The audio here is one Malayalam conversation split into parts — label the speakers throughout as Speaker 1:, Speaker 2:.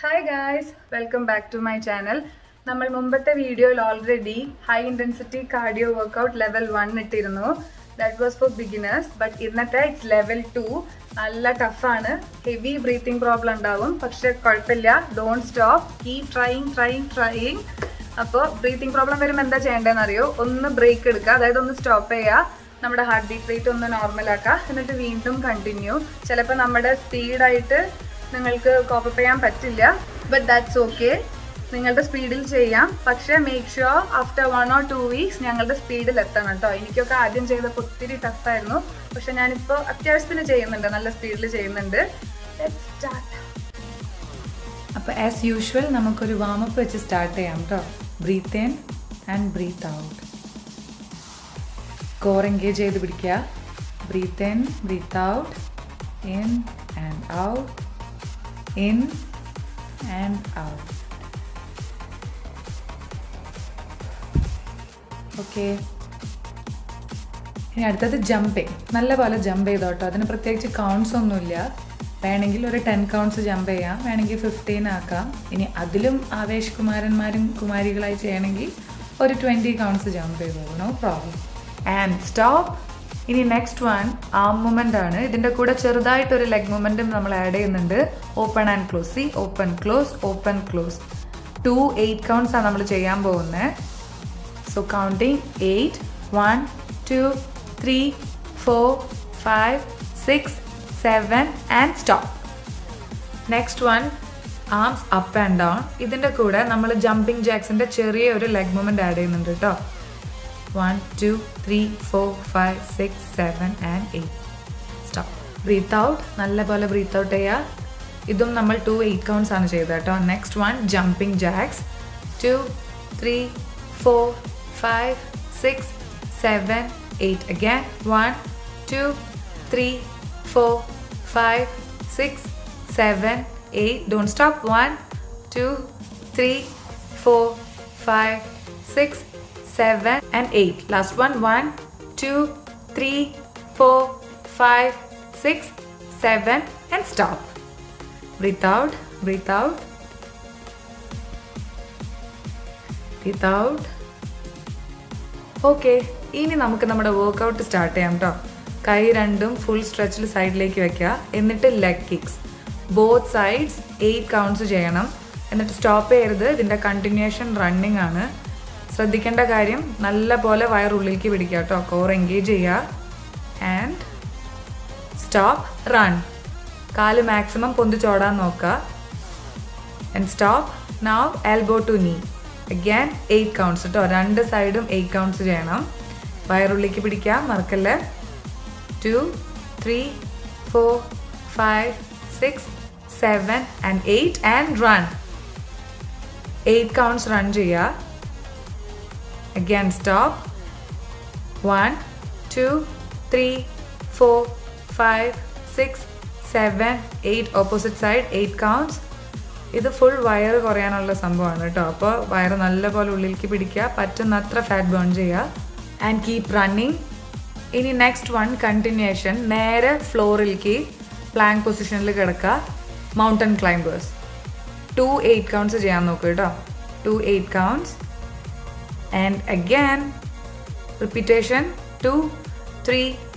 Speaker 1: Hi guys welcome back to my channel നമ്മൾ മുമ്പത്തെ വീഡിയോയിൽ already high intensity cardio workout level one ഇട്ടിരുന്നു that was for beginners but ഇന്നത്തെ ഇറ്റ്സ് ലെവൽ ടു നല്ല ടഫാണ് ഹെവി ബ്രീത്തിങ് പ്രോബ്ലം ഉണ്ടാവും പക്ഷെ കുഴപ്പമില്ല don't stop keep trying trying trying അപ്പോൾ ബ്രീത്തിങ് പ്രോബ്ലം വരുമ്പോൾ എന്താ ചെയ്യേണ്ടതെന്ന് അറിയോ ഒന്ന് ബ്രേക്ക് എടുക്കുക അതായത് ഒന്ന് സ്റ്റോപ്പ് ചെയ്യുക നമ്മുടെ ഹാർട്ട് ബീറ്റ് റേറ്റ് ഒന്ന് നോർമൽ ആക്കുക എന്നിട്ട് വീണ്ടും കണ്ടിന്യൂ ചിലപ്പോൾ നമ്മുടെ സ്പീഡായിട്ട് നിങ്ങൾക്ക് കോപ്പപ്പ് ചെയ്യാൻ പറ്റില്ല ബട്ട് ദാറ്റ്സ് ഓക്കെ നിങ്ങളുടെ സ്പീഡിൽ ചെയ്യാം പക്ഷേ make sure after one or two weeks ഞങ്ങളുടെ സ്പീഡിൽ എത്തണം കേട്ടോ എനിക്കൊക്കെ ആദ്യം ചെയ്തപ്പോൾ ഒത്തിരി ടഫായിരുന്നു പക്ഷെ ഞാനിപ്പോൾ അത്യാവശ്യത്തിന് ചെയ്യുന്നുണ്ട് നല്ല സ്പീഡിൽ ചെയ്യുന്നുണ്ട് സ്റ്റാർട്ട്
Speaker 2: അപ്പോൾ ആസ് യൂഷ്വൽ നമുക്കൊരു വാമപ്പ് വെച്ച് സ്റ്റാർട്ട് ചെയ്യാം കേട്ടോ breathe in and breathe out core engage ചെയ്ത് പിടിക്കുക breathe in breathe out in and out in and out okay ഇനി അടുത്തത് ജമ്പിങ് നല്ല പോലെ ജമ്പ് ചെയ്തോട്ടോ അതിന് പ്രത്യേകിച്ച് കൗണ്ട്സ് ഒന്നുമില്ല വേണമെങ്കിൽ ഒരു ടെൻ കൗണ്ട്സ് ജമ്പ് ചെയ്യാം വേണമെങ്കിൽ ഫിഫ്റ്റീൻ ആക്കാം ഇനി അതിലും ആവേശ് കുമാരന്മാരും കുമാരികളായി ചെയ്യണമെങ്കിൽ ഒരു ട്വൻറ്റി കൗണ്ട്സ് ജമ്പ് ചെയ്തോളൂ നോ പ്രോബ്ലം ആൻഡ് സ്റ്റോപ്പ് ഇനി നെക്സ്റ്റ് വൺ ആം മൂമെൻ്റ് ആണ് ഇതിൻ്റെ കൂടെ ചെറുതായിട്ടൊരു ലെഗ് മൂമെൻറ്റും നമ്മൾ ആഡ് ചെയ്യുന്നുണ്ട് ഓപ്പൺ ആൻഡ് ക്ലോസ് സി open close open close two eight counts ആണ് നമ്മൾ ചെയ്യാൻ പോകുന്നത് so counting eight one two three four five six seven and stop next one arms up and down ഇതിൻ്റെ കൂടെ നമ്മൾ ജമ്പിങ് ജാക്സിൻ്റെ ചെറിയ ഒരു ലെഗ് മൂമെൻറ്റ് ആഡ് ചെയ്യുന്നുണ്ട് കേട്ടോ one two three four five six seven and eight stop breathe out നല്ലപോലെ ബ്രീത്ത് ഔട്ട് ചെയ്യുക ഇതും നമ്മൾ ടു എയ്റ്റ് കൗണ്ട്സ് ആണ് ചെയ്തത് കേട്ടോ next one jumping jacks two three four five six seven eight again one two three four five six seven eight don't stop one two three four five six seven, and eight. Last one. One, two, three, four, five, six, seven, and stop. Breathe out, breathe out. Breathe out. Okay ഇനി നമുക്ക് നമ്മുടെ വർക്കൗട്ട് സ്റ്റാർട്ട് ചെയ്യാം കേട്ടോ കൈ രണ്ടും ഫുൾ സ്ട്രെച്ചിൽ സൈഡിലേക്ക് വെക്കുക എന്നിട്ട് leg kicks both sides eight counts ചെയ്യണം എന്നിട്ട് സ്റ്റോപ്പ് ചെയ്യരുത് ഇതിൻ്റെ കണ്ടിന്യൂഷൻ റണ്ണിങ് ആണ് ശ്രദ്ധിക്കേണ്ട കാര്യം നല്ല പോലെ വയറുള്ളിലേക്ക് പിടിക്കുക കേട്ടോ കോർ എൻഗേജ് ചെയ്യുക ആൻഡ് സ്റ്റോപ്പ് റൺ കാല് മാക്സിമം പൊന്തിച്ചോടാൻ നോക്കുക and stop now elbow to knee again eight counts കേട്ടോ രണ്ട് സൈഡും എയ്റ്റ് കൗണ്ട്സ് ചെയ്യണം വയറുള്ളിലേക്ക് പിടിക്കുക മറക്കല്ലേ two three four five six seven and eight and run eight counts run ചെയ്യുക again stop one two three four five six seven eight opposite side eight counts ഇത് ഫുൾ വയറ് കുറയാനുള്ള സംഭവമാണ് കേട്ടോ അപ്പോൾ വയറ് നല്ലപോലെ ഉള്ളിലേക്ക് പിടിക്കുക പറ്റുന്നത്ര ഫാറ്റ് ബേൺ ചെയ്യുക ആൻഡ് കീപ് റണ്ണിങ് ഇനി നെക്സ്റ്റ് വൺ കണ്ടിന്യൂഷൻ നേരെ ഫ്ലോറിലേക്ക് പ്ലാങ്ക് പൊസിഷനിൽ കിടക്കുക mountain climbers two eight counts ചെയ്യാൻ നോക്കുക കേട്ടോ two eight counts and again repetition 2 3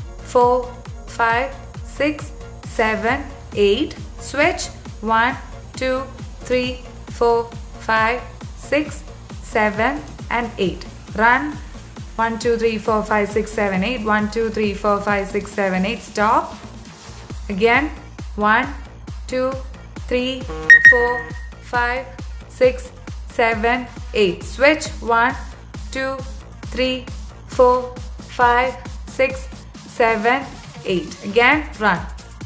Speaker 2: 4 5 6 7 8 switch 1 2 3 4 5 6 7 and 8 run 1 2 3 4 5 6 7 8 1 2 3 4 5 6 7 8 stop again 1 2 3 4 5 6 7 8 switch 1 two, three, four, five, six, seven, eight. Again, run.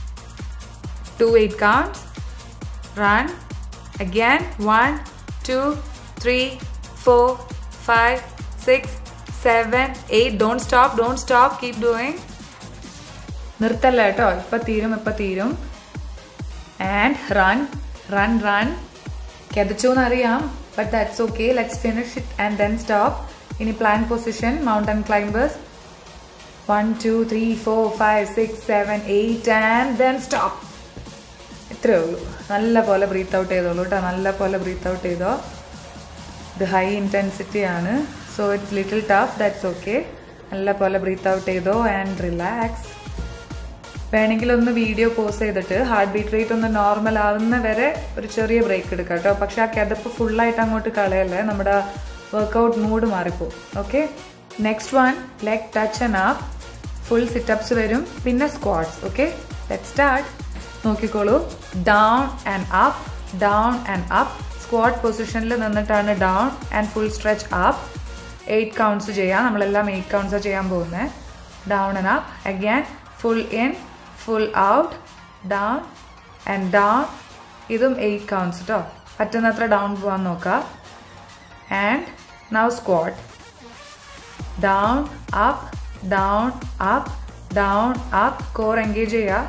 Speaker 2: Two eight counts. Run. Again, one, two, three, four, five, six, seven, eight. Don't stop, don't stop. Keep doing. നിർത്തല്ല കേട്ടോ ഇപ്പം തീരും ഇപ്പം തീരും ആൻഡ് റൺ റൺ റൺ കിതച്ചു എന്നറിയാം but that's okay let's finish it and then stop ഇനി plank position mountain climbers one two three four five six seven eight and then stop ഇത്രേ ഉള്ളൂ നല്ല പോലെ ബ്രീത്ത് ഔട്ട് ചെയ്തോളൂ കേട്ടോ നല്ല പോലെ ബ്രീത്ത് ഔട്ട് ചെയ്തോ ഇത് ഹൈ ഇൻറ്റൻസിറ്റി ആണ് so it's little tough that's okay നല്ല പോലെ ബ്രീത്ത് ഔട്ട് ചെയ്തോ ആൻഡ് റിലാക്സ് വേണമെങ്കിൽ ഒന്ന് വീഡിയോ പോസ് ചെയ്തിട്ട് ഹാർട്ട് ബീറ്റ് റേറ്റ് ഒന്ന് നോർമൽ ആവുന്ന വരെ ഒരു ചെറിയ ബ്രേക്ക് എടുക്കാം കേട്ടോ പക്ഷെ ആ കിതപ്പ് ഫുള്ളായിട്ട് അങ്ങോട്ട് കളയല്ലേ നമ്മുടെ വർക്കൗട്ട് മൂഡ് മാറിപ്പോവും okay next one leg touch and up full situps വരും പിന്നെ സ്ക്വാഡ്സ് ഓക്കെ ലെറ്റ് സ്റ്റാർട്ട് നോക്കിക്കോളൂ down and up down and up squat പൊസിഷനിൽ നിന്നിട്ടാണ് down and full stretch up eight counts ചെയ്യാം നമ്മളെല്ലാം എയ്റ്റ് കൗണ്ട്സ് ചെയ്യാൻ പോകുന്നത് down and up again full in full out down and down ഇതും എയ്റ്റ് കൗണ്ട്സ് കേട്ടോ പറ്റുന്നത്ര ഡൗൺ പോകാൻ നോക്കാം and now squat down up down up down up core engage ചെയ്യുക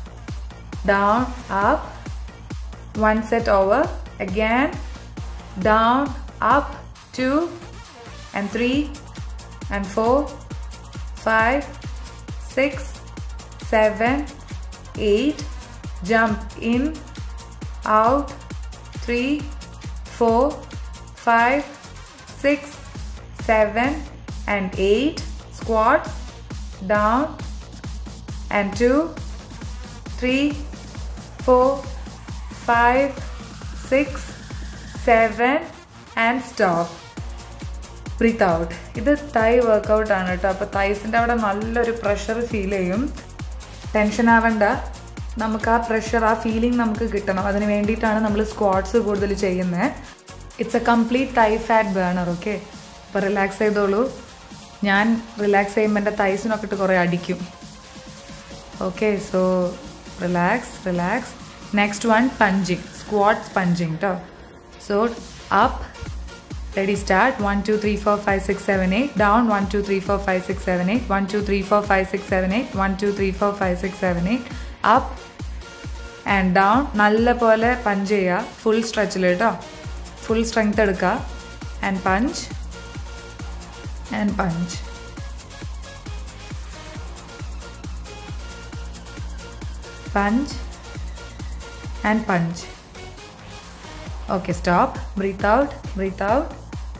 Speaker 2: down up one set over again down up two and three and four five six seven, eight, jump in, out, three, four, five, six, seven, and eight. Squats, down, and two, three, four, five, six, seven, and stop. Breathe out ഇത് തൈ വർക്കൗട്ട് ആണ് കേട്ടോ അപ്പോൾ തൈസിൻ്റെ അവിടെ നല്ലൊരു പ്രഷർ ഫീൽ ചെയ്യും ടെൻഷൻ ആവണ്ട നമുക്ക് ആ പ്രഷർ ആ ഫീലിംഗ് നമുക്ക് കിട്ടണം അതിന് വേണ്ടിയിട്ടാണ് നമ്മൾ സ്ക്വാഡ്സ് കൂടുതൽ ചെയ്യുന്നത് it's a complete thigh fat burner okay അപ്പോൾ റിലാക്സ് ചെയ്തോളൂ ഞാൻ റിലാക്സ് ചെയ്യുമ്പോൾ എൻ്റെ തൈസിനൊക്കെ ഇട്ട് കുറേ അടിക്കും okay so relax relax next one punching squats punching കേട്ടോ so up Ready, start. 1, 2, 3, 4, 5, 6, 7, 8. Down. 1, 2, 3, 4, 5, 6, 7, 8. 1, 2, 3, 4, 5, 6, 7, 8. 1, 2, 3, 4, 5, 6, 7, 8. Up and down നല്ല പോലെ പഞ്ച് ചെയ്യുക ഫുൾ സ്ട്രെച്ചിൽ കേട്ടോ ഫുൾ സ്ട്രെങ്ത് എടുക്കുക and punch and punch punch and punch okay stop breathe out breathe out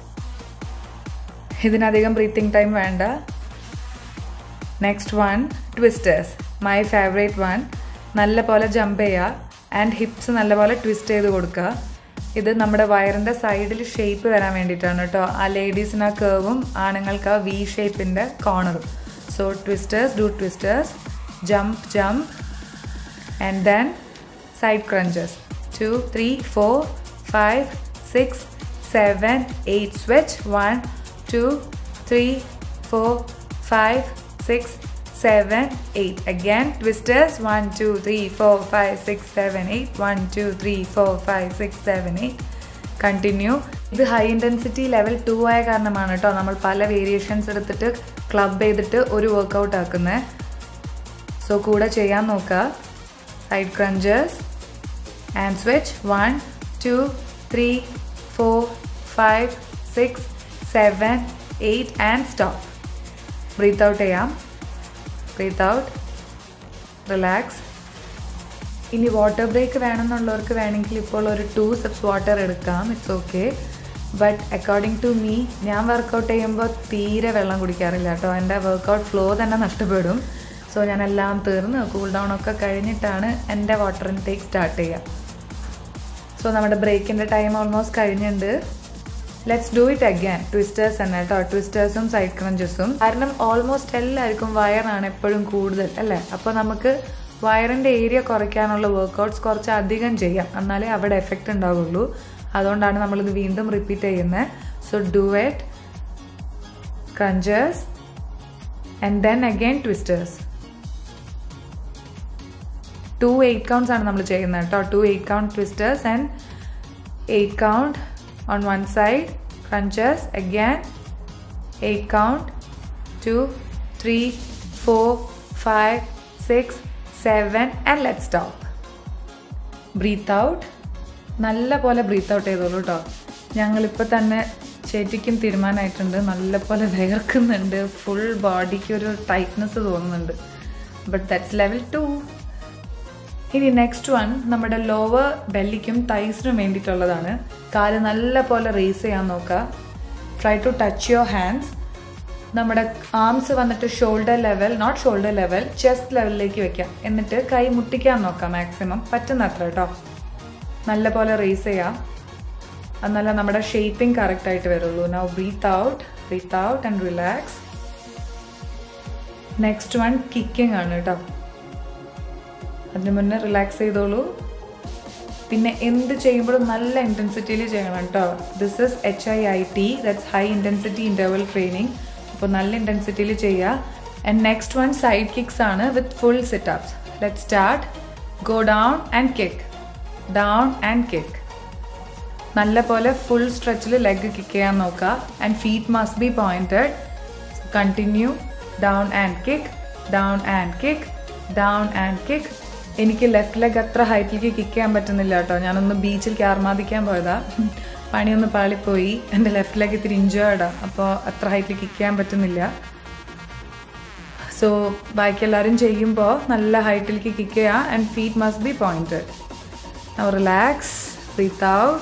Speaker 2: ഇതിനധികം ബ്രീത്തിങ് ടൈം വേണ്ട next one twisters my favourite one നല്ല പോലെ ജമ്പ് ചെയ്യുക ആൻഡ് ഹിപ്സ് നല്ലപോലെ ട്വിസ്റ്റ് ചെയ്ത് കൊടുക്കുക ഇത് നമ്മുടെ വയറിൻ്റെ സൈഡിൽ ഷേപ്പ് വരാൻ വേണ്ടിയിട്ടാണ് കേട്ടോ ആ ലേഡീസിന് ആ കേവും ആണുങ്ങൾക്ക് ആ വി ഷേപ്പിൻ്റെ കോർണറും so twisters do twisters jump jump and then side crunches two three four five six seven eight switch one two three four five six seven, eight. Again, twisters. One, two, three, four, five, six, seven, eight. One, two, three, four, five, six, seven, eight. Continue ഇത് ഹൈ ഇൻറ്റൻസിറ്റി ലെവൽ ടു ആയ കാരണമാണ് കേട്ടോ നമ്മൾ പല വേരിയേഷൻസ് എടുത്തിട്ട് ക്ലബ് ചെയ്തിട്ട് ഒരു വർക്കൗട്ട് ആക്കുന്നത് സോ കൂടെ ചെയ്യാൻ നോക്കുക side crunchers and switch one two three four five six seven eight and stop breathe out ചെയ്യാം ബ്രീത്ത് ഔട്ട് റിലാക്സ് ഇനി വാട്ടർ ബ്രേക്ക് വേണമെന്നുള്ളവർക്ക് വേണമെങ്കിൽ ഇപ്പോൾ ഒരു ടു സെപ്സ് വാട്ടർ എടുക്കാം it's okay but according to me ഞാൻ വർക്കൗട്ട് ചെയ്യുമ്പോൾ തീരെ വെള്ളം കുടിക്കാറില്ല കേട്ടോ എൻ്റെ വർക്കൗട്ട് ഫ്ലോ തന്നെ നഷ്ടപ്പെടും സോ ഞാൻ എല്ലാം തീർന്ന് കൂൾ ഡൗൺ ഒക്കെ കഴിഞ്ഞിട്ടാണ് എൻ്റെ വാട്ടർ ഇൻടേക്ക് സ്റ്റാർട്ട് ചെയ്യുക സോ നമ്മുടെ ബ്രേക്കിൻ്റെ ടൈം ഓൾമോസ്റ്റ് കഴിഞ്ഞിട്ടുണ്ട് let's do it again twisters തന്നെ കേട്ടോ ട്വിസ്റ്റേഴ്സും സൈഡ് ക്രഞ്ചസും കാരണം ഓൾമോസ്റ്റ് എല്ലാവർക്കും വയറാണ് എപ്പോഴും കൂടുതൽ അല്ലേ അപ്പോൾ നമുക്ക് വയറിൻ്റെ ഏരിയ കുറയ്ക്കാനുള്ള വർക്കൗട്ട്സ് കുറച്ച് അധികം ചെയ്യാം എന്നാലേ അവിടെ എഫക്റ്റ് ഉണ്ടാവുള്ളൂ അതുകൊണ്ടാണ് നമ്മളിത് വീണ്ടും റിപ്പീറ്റ് ചെയ്യുന്നത് so do it crunchers and then again twisters two eight counts ആണ് നമ്മൾ ചെയ്യുന്നത് കേട്ടോ two eight count twisters and eight count on one side crunches again 8 count 2 3 4 5 6 7 and let's stop breathe out നല്ല പോലെ ബ്രീത്ത് ഔട്ട് ചെയ്തോളൂ കേട്ടോ ഞങ്ങളിപ്പോൾ തന്നെ ചേച്ചിക്കും തീരുമാനമായിട്ടുണ്ട് നല്ല പോലെ വിയർക്കുന്നുണ്ട് ഫുൾ ബോഡിക്ക് ഒരു ടൈറ്റ്നെസ് തോന്നുന്നുണ്ട് ബട്ട് ദാറ്റ്സ് ലെവൽ ടു ഇനി നെക്സ്റ്റ് വൺ നമ്മുടെ ലോവർ ബെല്ലിക്കും തൈസിനും വേണ്ടിയിട്ടുള്ളതാണ് കാല് നല്ല പോലെ റേസ് ചെയ്യാൻ നോക്കുക try to touch your hands നമ്മുടെ ആംസ് വന്നിട്ട് shoulder level not shoulder level chest ലെവലിലേക്ക് വെക്കാം എന്നിട്ട് കൈ മുട്ടിക്കാൻ നോക്കാം മാക്സിമം പറ്റുന്നത്ര കേട്ടോ നല്ല പോലെ റേസ് ചെയ്യാം എന്നാലേ നമ്മുടെ ഷേപ്പിംഗ് കറക്റ്റ് ആയിട്ട് വരുള്ളൂ now breathe out breathe out and relax next one kicking ആണ് കേട്ടോ അതിന് മുന്നേ റിലാക്സ് ചെയ്തോളൂ പിന്നെ എന്ത് ചെയ്യുമ്പോഴും നല്ല ഇൻറ്റൻസിറ്റിയിൽ ചെയ്യണം കേട്ടോ this is H I I T that's high intensity interval training അപ്പോൾ നല്ല ഇൻറ്റൻസിറ്റിയിൽ ചെയ്യുക and next one side kicks ആണ് with full sit ups let start go down and kick down and kick നല്ല പോലെ ഫുൾ സ്ട്രെച്ചിൽ ലെഗ് കിക്ക് ചെയ്യാൻ നോക്കുക and feet must be pointed continue down and kick down and kick down and kick എനിക്ക് ലെഫ്റ്റ് ലെഗ് അത്ര ഹൈറ്റിലേക്ക് കിക്ക് ചെയ്യാൻ പറ്റുന്നില്ല കേട്ടോ ഞാനൊന്ന് ബീച്ചിൽ ക്യാർമാദിക്കാൻ പോയതാ പണിയൊന്ന് പാളിപ്പോയി എൻ്റെ ലെഫ്റ്റ് ലെഗ് ഇത്തിരി ഇഞ്ചേർഡാണ് അപ്പോൾ അത്ര ഹൈറ്റിൽ കിക്ക് ചെയ്യാൻ പറ്റുന്നില്ല സോ ബാക്കി എല്ലാവരും ചെയ്യുമ്പോൾ നല്ല ഹൈറ്റിലേക്ക് കിക്ക് ചെയ്യുക and feet must be pointed relax breathe out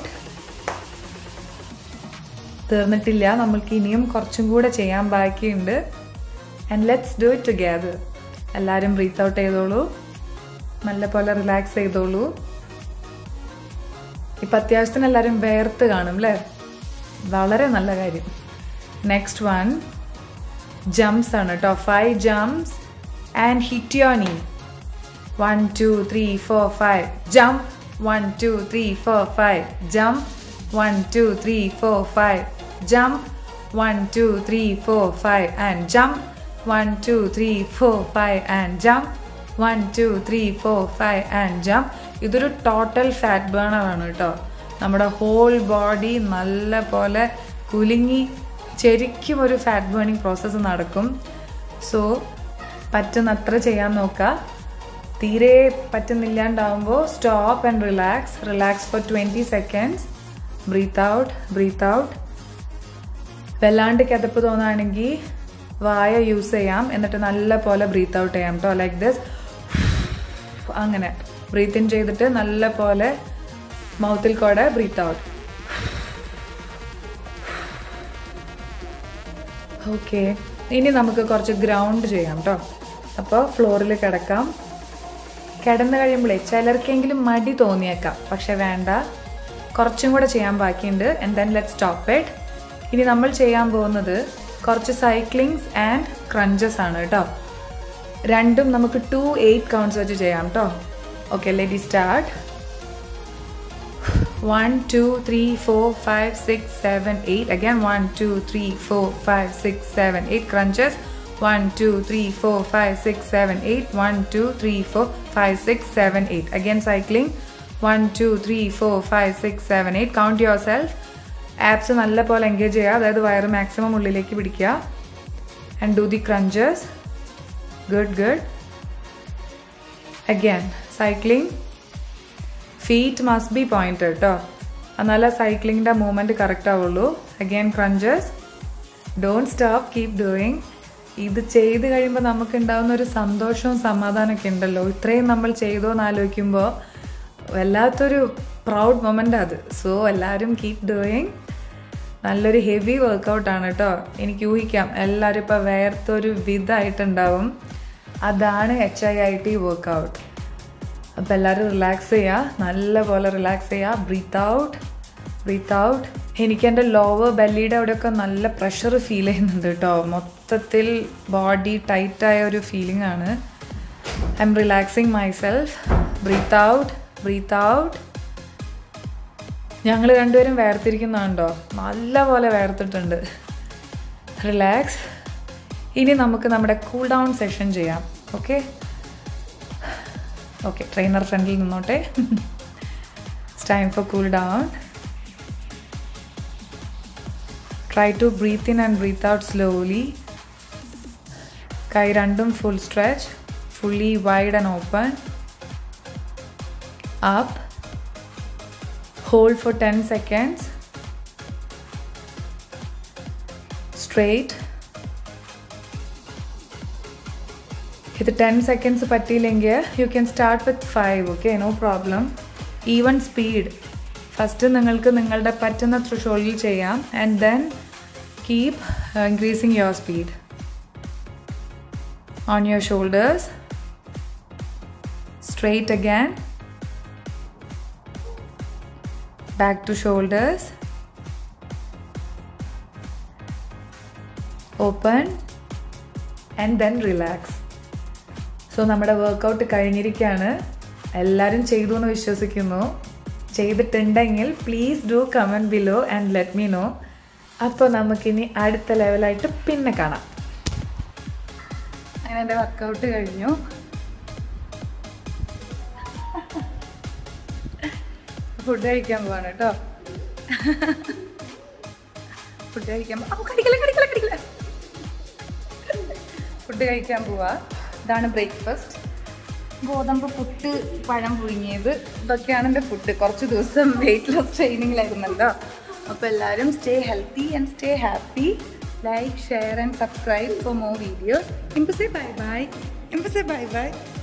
Speaker 2: തീർന്നിട്ടില്ല നമ്മൾക്ക് ഇനിയും കുറച്ചും കൂടെ ചെയ്യാൻ ബാക്കിയുണ്ട് and let's do it together എല്ലാവരും ബ്രീത്ത് ഔട്ട് ചെയ്തോളൂ നല്ല പോലെ റിലാക്സ് ചെയ്തോളൂ ഇപ്പം അത്യാവശ്യത്തിന് എല്ലാവരും വേർത്ത് കാണും അല്ലേ വളരെ നല്ല കാര്യം നെക്സ്റ്റ് വൺ ജംപ്സ് ആണ് കേട്ടോ five jumps and hit your knee one two three four five jump one two three four five jump one two three four five jump one two three four five and jump one two three four five and jump one two three four five and jump ഇതൊരു ടോട്ടൽ ഫാറ്റ് ബേണർ ആണ് കേട്ടോ നമ്മുടെ ഹോൾ ബോഡി നല്ല പോലെ കുലുങ്ങി ശരിക്കും ഒരു ഫാറ്റ് ബേണിംഗ് പ്രോസസ്സ് നടക്കും സോ പറ്റുന്നത്ര ചെയ്യാൻ നോക്കുക തീരെ പറ്റുന്നില്ലാണ്ടാവുമ്പോൾ stop and relax relax for twenty seconds breathe out breathe out വല്ലാണ്ട് കിതപ്പ് തോന്നുകയാണെങ്കിൽ വായ യൂസ് ചെയ്യാം എന്നിട്ട് നല്ല പോലെ ബ്രീത്ത് ഔട്ട് ചെയ്യാം കേട്ടോ ലൈക്ക് ദിസ് അങ്ങനെ ബ്രീത്ത് ഇൻ ചെയ്തിട്ട് നല്ല പോലെ മൗത്തിൽ കൂടെ ബ്രീത്ത് ഔട്ട് ഓക്കെ ഇനി നമുക്ക് കുറച്ച് ഗ്രൗണ്ട് ചെയ്യാം കേട്ടോ അപ്പോൾ ഫ്ലോറിൽ കിടക്കാം കിടന്നു കഴിയുമ്പോഴേ ചിലർക്കെങ്കിലും മടി തോന്നിയേക്കാം പക്ഷെ വേണ്ട കുറച്ചും കൂടെ ചെയ്യാൻ ബാക്കിയുണ്ട് and then let stop it ഇനി നമ്മൾ ചെയ്യാൻ പോകുന്നത് കുറച്ച് സൈക്ലിങ്സ് ആൻഡ് ക്രഞ്ചസ് ആണ് കേട്ടോ രണ്ടും നമുക്ക് ടു എയ്റ്റ് കൗണ്ട്സ് വെച്ച് ചെയ്യാം കേട്ടോ okay let start one two three four five six seven eight again one two three four five six seven eight crunches one two three four five six seven eight one two three four five six seven eight again cycling one two three four five six seven eight count yourself abs നല്ല പോലെ എൻഗേജ് ചെയ്യുക അതായത് വയറ് മാക്സിമം ഉള്ളിലേക്ക് പിടിക്കുക and do the crunches good good again cycling feet must be pointed കേട്ടോ എന്നാലേ സൈക്ലിങ്ങിൻ്റെ മൂവ്മെൻറ്റ് കറക്റ്റ് ആവുള്ളൂ again crunches don't stop keep doing ഇത് ചെയ്ത് കഴിയുമ്പോൾ നമുക്ക് ഉണ്ടാകുന്ന ഒരു സന്തോഷവും സമാധാനമൊക്കെ ഉണ്ടല്ലോ ഇത്രയും നമ്മൾ ചെയ്തോ എന്ന് ആലോചിക്കുമ്പോൾ വല്ലാത്തൊരു പ്രൗഡ് മൊമെൻ്റ് അത് സോ എല്ലാവരും കീപ് ഡൂയിങ് നല്ലൊരു ഹെവി വർക്കൗട്ടാണ് കേട്ടോ എനിക്ക് ഊഹിക്കാം എല്ലാവരും ഇപ്പോൾ വേർത്തൊരു വിധമായിട്ടുണ്ടാവും അതാണ് H I I T workout അപ്പോൾ എല്ലാവരും റിലാക്സ് ചെയ്യുക നല്ല പോലെ റിലാക്സ് ചെയ്യുക ബ്രീത്ത് ഔട്ട് ബ്രീത്ത് ഔട്ട് എനിക്ക് എൻ്റെ ലോവർ ബെല്ലിയുടെ അവിടെയൊക്കെ നല്ല പ്രഷർ ഫീൽ ചെയ്യുന്നുണ്ട് കേട്ടോ മൊത്തത്തിൽ ബോഡി ടൈറ്റായ ഒരു ഫീലിംഗ് ആണ് I'm relaxing myself breathe out breathe out ഞങ്ങൾ രണ്ടുപേരും വേർതിരിക്കുന്നുണ്ടോ നല്ല പോലെ വേർത്തിട്ടുണ്ട് റിലാക്സ് ഇനി നമുക്ക് നമ്മുടെ കൂൾ ഡൗൺ സെഷൻ ചെയ്യാം ഓക്കെ ഓക്കെ ട്രെയിനർ ഫ്രണ്ടിൽ നിന്നോട്ടെ it's time for cool down try to breathe in and breathe out slowly കൈ രണ്ടും full stretch fully wide and open up hold for 10 seconds straight ഇത് ടെൻ സെക്കൻഡ്സ് പറ്റിയില്ലെങ്കിൽ you can start with five okay no problem even speed first നിങ്ങൾക്ക് നിങ്ങളുടെ പറ്റുന്ന ത്രഷോളിൽ ചെയ്യാം and then keep increasing your speed on your shoulders straight again back to shoulders open and then relax so നമ്മുടെ വർക്കൗട്ട് കഴിഞ്ഞിരിക്കുകയാണ് എല്ലാവരും ചെയ്തു എന്ന് വിശ്വസിക്കുന്നു ചെയ്തിട്ടുണ്ടെങ്കിൽ please do comment below and let me know അപ്പോൾ നമുക്കിനി അടുത്ത ലെവലായിട്ട് പിന്നെ കാണാം
Speaker 1: അങ്ങനെ എൻ്റെ വർക്കൗട്ട് കഴിഞ്ഞു ഫുഡ് കഴിക്കാൻ പോവാണ് കേട്ടോ ഫുഡ് കഴിക്കാൻ പോ- ഔ, കടിക്കല കടിക്കല കടിക്കല ഫുഡ് കഴിക്കാൻ പോവാ ഇതാണ് ബ്രേക്ക്ഫാസ്റ്റ് ഗോതമ്പ് പുട്ട് പഴം പുഴുങ്ങിയത് ഇതൊക്കെയാണ് എൻ്റെ ഫുഡ് കുറച്ച് ദിവസം വെയിറ്റ് ലോസ് ട്രെയിനിങ്ങിലായിരുന്നല്ലോ അപ്പോൾ എല്ലാവരും stay healthy and stay happy like share and subscribe for more videos ഇമ്പസേ ബൈ ബൈ ഇമ്പസേ ബൈ ബൈ